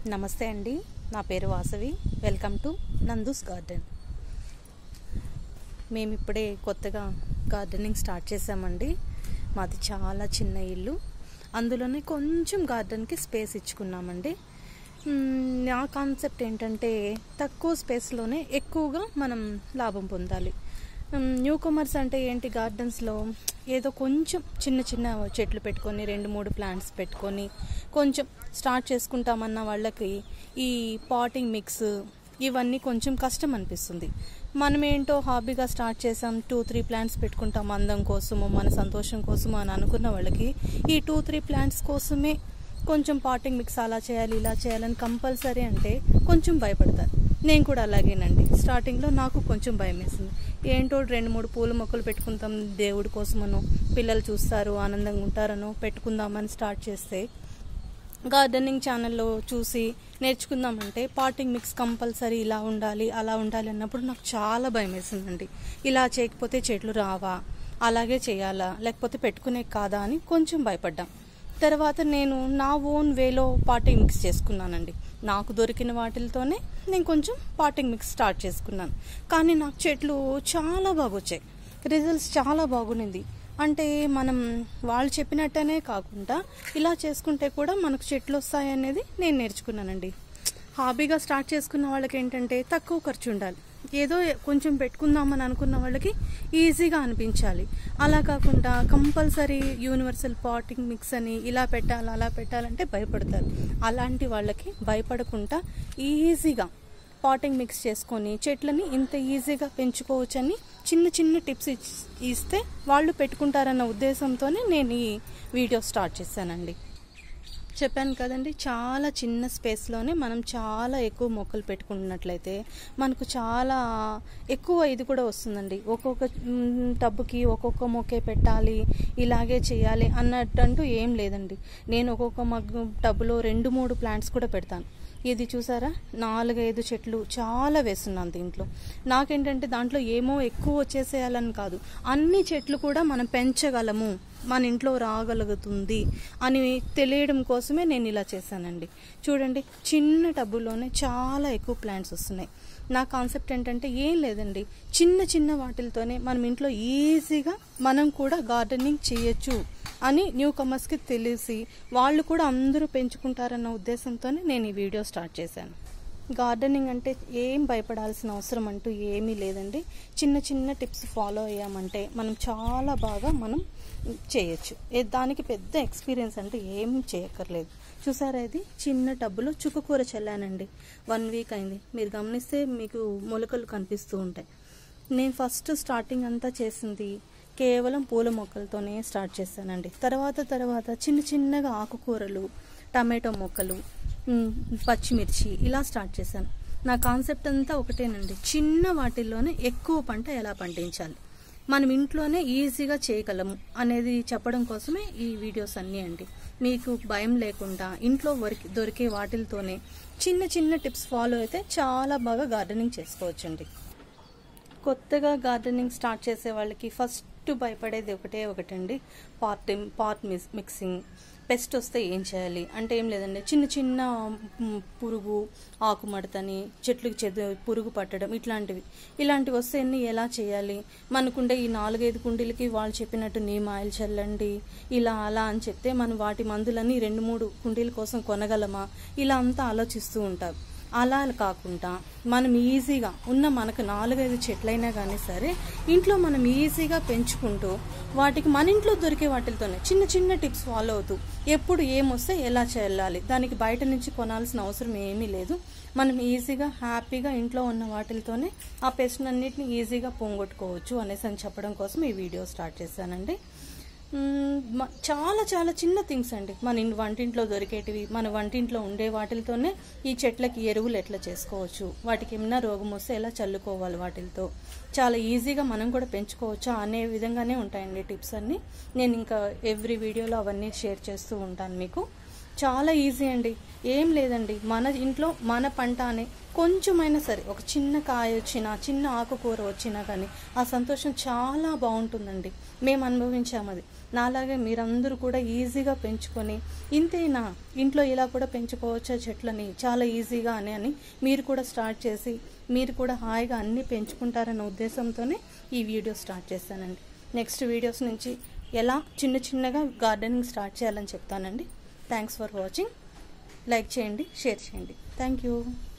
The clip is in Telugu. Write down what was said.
నమస్తే అండి నా పేరు Vasavi welcome to Nandu's garden మేము ఇప్పుడే కొత్తగా గార్డెనింగ్ స్టార్ట్ చేసామండి మాది చాలా చిన్న ఇల్లు అందులోనే కొంచెం గార్డెన్కి స్పేస్ ఇచ్చుకున్నామండి మ్మ్, నా కాన్సెప్ట్ ఏంటంటే తక్కువ స్పేస్లోనే ఎక్కువగా మనం లాభం పొందాలి న్యూ కమర్స్ అంటే ఏంటి గార్డెన్స్లో ఏదో కొంచెం చిన్న చిన్న చెట్లు పెట్టుకొని రెండు మూడు ప్లాంట్స్ పెట్టుకొని కొంచెం స్టార్ట్ చేసుకుంటామన్న వాళ్ళకి ఈ పాటింగ్ మిక్స్ ఇవన్నీ కొంచెం కష్టం అనిపిస్తుంది మనం ఏంటో హాబీగా స్టార్ట్ చేసాం టూ త్రీ ప్లాంట్స్ పెట్టుకుంటాం అందం కోసము మన సంతోషం కోసము అని అనుకున్న వాళ్ళకి ఈ టూ త్రీ ప్లాంట్స్ కోసమే కొంచెం పాటింగ్ మిక్స్ అలా చేయాలి ఇలా చేయాలని కంపల్సరీ అంటే కొంచెం భయపడతారు నేను కూడా అలాగేనండి స్టార్టింగ్లో నాకు కొంచెం భయం వేసింది ఏంటో రెండు మూడు పూల మొక్కలు పెట్టుకుంటాం దేవుడి కోసమనో పిల్లలు చూస్తారు ఆనందంగా ఉంటారనో పెట్టుకుందామని స్టార్ట్ చేస్తే గార్డెనింగ్ ఛానల్లో చూసి నేర్చుకుందామంటే పాటింగ్ మిక్స్ కంపల్సరీ ఇలా ఉండాలి అలా ఉండాలి అన్నప్పుడు నాకు చాలా భయం వేసిందండి ఇలా చేయకపోతే చెట్లు రావా అలాగే చేయాలా లేకపోతే పెట్టుకునే కాదా అని కొంచెం భయపడ్డాం తర్వాత నేను నా ఓన్ వేలో పాటింగ్ మిక్స్ చేసుకున్నానండి నాకు దొరికిన వాటితోనే నేను కొంచెం పాటింగ్ మిక్స్ స్టార్ట్ చేసుకున్నాను కానీ నాకు చెట్లు చాలా బాగా వచ్చాయి రిజల్ట్స్ చాలా బాగుండింది అంటే మనం వాళ్ళు చెప్పినట్టనే కాకుండా ఇలా చేసుకుంటే కూడా మనకు చెట్లు వస్తాయి అనేది నేను నేర్చుకున్నానండి హాబీగా స్టార్ట్ చేసుకున్న వాళ్ళకి ఏంటంటే తక్కువ ఖర్చు ఉండాలి ఏదో కొంచెం పెట్టుకుందామని అనుకున్న వాళ్ళకి ఈజీగా అనిపించాలి అలా కాకుండా కంపల్సరీ యూనివర్సల్ పాటింగ్ మిక్స్ అని ఇలా పెట్టాలి అలా పెట్టాలంటే భయపడతారు అలాంటి వాళ్ళకి భయపడకుండా ఈజీగా పాటింగ్ మిక్స్ చేసుకొని చెట్లని ఇంత ఈజీగా పెంచుకోవచ్చని చిన్న చిన్న టిప్స్ ఇచ్- ఇస్తే వాళ్ళు పెట్టుకుంటారన్న ఉద్దేశంతోనే నేను ఈ వీడియో స్టార్ట్ చేశానండి చెప్పాను కదండి చాలా చిన్న స్పేస్లోనే మనం చాలా ఎక్కువ మొక్కలు పెట్టుకున్నట్లయితే మనకు చాలా ఎక్కువ ఇది కూడా వస్తుందండి ఒక్కొక్క మ్, టబ్బుకి ఒక్కొక్క మొక్కే పెట్టాలి ఇలాగే చేయాలి అన్నట్టు ఏం లేదండి నేను ఒక్కొక్క మగ్గు టబ్బులో రెండు మూడు ప్లాంట్స్ కూడా పెడతాను ఇది చూసారా నాలుగైదు చెట్లు చాలా వేస్తున్నాను దీంట్లో నాకేంటంటే దాంట్లో ఏమో ఎక్కువ వచ్చేసేయాలని కాదు అన్ని చెట్లు కూడా మనం పెంచగలము మన ఇంట్లో రాగలుగుతుంది అని తెలియడం కోసమే నేను ఇలా చేశానండి చూడండి చిన్న టబ్బులోనే చాలా ఎక్కువ ప్లాంట్స్ వస్తున్నాయి నా కాన్సెప్ట్ ఏంటంటే ఏం లేదండి చిన్న చిన్న వాటితోనే మనం ఇంట్లో ఈజీగా మనం కూడా గార్డెనింగ్ చేయొచ్చు అని న్యూ కమర్స్కి తెలిసి వాళ్ళు కూడా అందరూ పెంచుకుంటారన్న ఉద్దేశంతోనే నేను ఈ వీడియో స్టార్ట్ చేశాను గార్డెనింగ్ అంటే ఏం భయపడాల్సిన అవసరం అంటూ ఏమీ లేదండి చిన్న చిన్న టిప్స్ ఫాలో అయ్యామంటే మనం చాలా బాగా మనం చేయొచ్చు ఏ- దానికి పెద్ద ఎక్స్పీరియన్స్ అంటే ఏం చేయక్కర్లేదు చూసారా ఇది చిన్న టబ్బులో చుక్కకూర చల్లానండి వన్ వీక్ అయింది మీరు గమనిస్తే మీకు మొలకలు కనిపిస్తూ ఉంటాయి నేను ఫస్ట్ స్టార్టింగ్ అంతా చేసింది కేవలం పూల మొక్కలతోనే స్టార్ట్ చేశానండి తర్వాత తర్వాత చిన్న చిన్నగా ఆకుకూరలు టమాటో మొక్కలు మ్, పచ్చిమిర్చి ఇలా స్టార్ట్ చేశాను నా కాన్సెప్ట్ అంతా ఒకటేనండి చిన్న వాటిల్లోనే ఎక్కువ పంట ఎలా పండించాలి మనం ఇంట్లోనే ఈజీగా చేయగలము అనేది చెప్పడం కోసమే ఈ వీడియోస్ అన్నీ అండి మీకు భయం లేకుండా ఇంట్లో వరికి దొరికే వాటిలతోనే చిన్న చిన్న టిప్స్ ఫాలో అయితే చాలా బాగా గార్డెనింగ్ చేసుకోవచ్చండి కొత్తగా గార్డెనింగ్ స్టార్ట్ చేసే వాళ్ళకి ఫస్ట్ భయపడేది ఒకటే ఒకటండి part part mix mixing pest వస్తే ఏం చేయాలి అంటే ఏం లేదండి చిన్న చిన్న మ్, పురుగు ఆకుమడతని చెట్లకు చెద పురుగు పట్టడం ఇట్లాంటివి ఇలాంటివి వస్తే అన్ని ఎలా చేయాలి మనకుండే ఈ నాలుగైదు కుండీలకి వాళ్ళు చెప్పినట్టు నీమ్ ఆయిల్ చల్లండి ఇలా అలా అని చెప్తే మనం వాటి మందులన్నీ రెండు మూడు కుండీల కోసం కొనగలమా ఇలా అంతా ఆలోచిస్తూ ఉంటారు అలా కాకుండా మనం ఈజీగా ఉన్న మనకు నాలుగైదు చెట్లైనా కానీ సరే ఇంట్లో మనం ఈజీగా పెంచుకుంటూ వాటికి మన ఇంట్లో దొరికే వాటితోనే చిన్న చిన్న టిప్స్ ఫాలో అవుతూ ఎప్పుడు ఏమొస్తే ఎలా చేయాలి దానికి బయట నుంచి కొనాల్సిన అవసరం ఏమీ లేదు మనం ఈజీగా హ్యాపీగా ఇంట్లో ఉన్న వాటితోనే ఆ పెస్ట్ అన్నిటిని ఈజీగా పోగొట్టుకోవచ్చు అనేసి అని చెప్పడం కోసం ఈ వీడియో స్టార్ట్ చేశానండి మ్మ్, మ- చాలా చాలా చిన్న థింగ్స్ అండి మన ఇన్- వంటింట్లో దొరికేటివి మన వంటింట్లో ఉండే వాటితోనే ఈ చెట్లకి ఎరువులు ఎట్లా చేసుకోవచ్చు వాటికి ఏమైనా రోగం వస్తే ఎలా చల్లుకోవాలి వాటితో చాలా ఈజీగా మనం కూడా పెంచుకోవచ్చా అనే విధంగానే ఉంటాయండి టిప్స్ అన్నీ నేను ఇంకా ఎవ్రీ వీడియోలో అవన్నీ షేర్ చేస్తూ ఉంటాను మీకు చాలా ఈజీ అండి ఏం లేదండి మన ఇంట్లో మన పంట అనే కొంచెమైనా సరే ఒక చిన్న కాయ వచ్చినా చిన్న ఆకుకూర వచ్చినా కానీ ఆ సంతోషం చాలా బాగుంటుందండి మేము అనుభవించాము అది నాలాగే మీరందరూ కూడా ఈజీగా పెంచుకొని ఇంతేనా ఇంట్లో ఇలా కూడా పెంచుకోవచ్చా చెట్లని చాలా ఈజీగా అని అని మీరు కూడా స్టార్ట్ చేసి మీరు కూడా హాయిగా అన్నీ పెంచుకుంటారన్న ఉద్దేశంతోనే ఈ వీడియో స్టార్ట్ చేశానండి నెక్స్ట్ వీడియోస్ నుంచి ఎలా చిన్న చిన్నగా గార్డెనింగ్ స్టార్ట్ చేయాలని చెప్తానండి థ్యాంక్స్ ఫర్ వాచింగ్ లైక్ చేయండి షేర్ చేయండి థ్యాంక్ యూ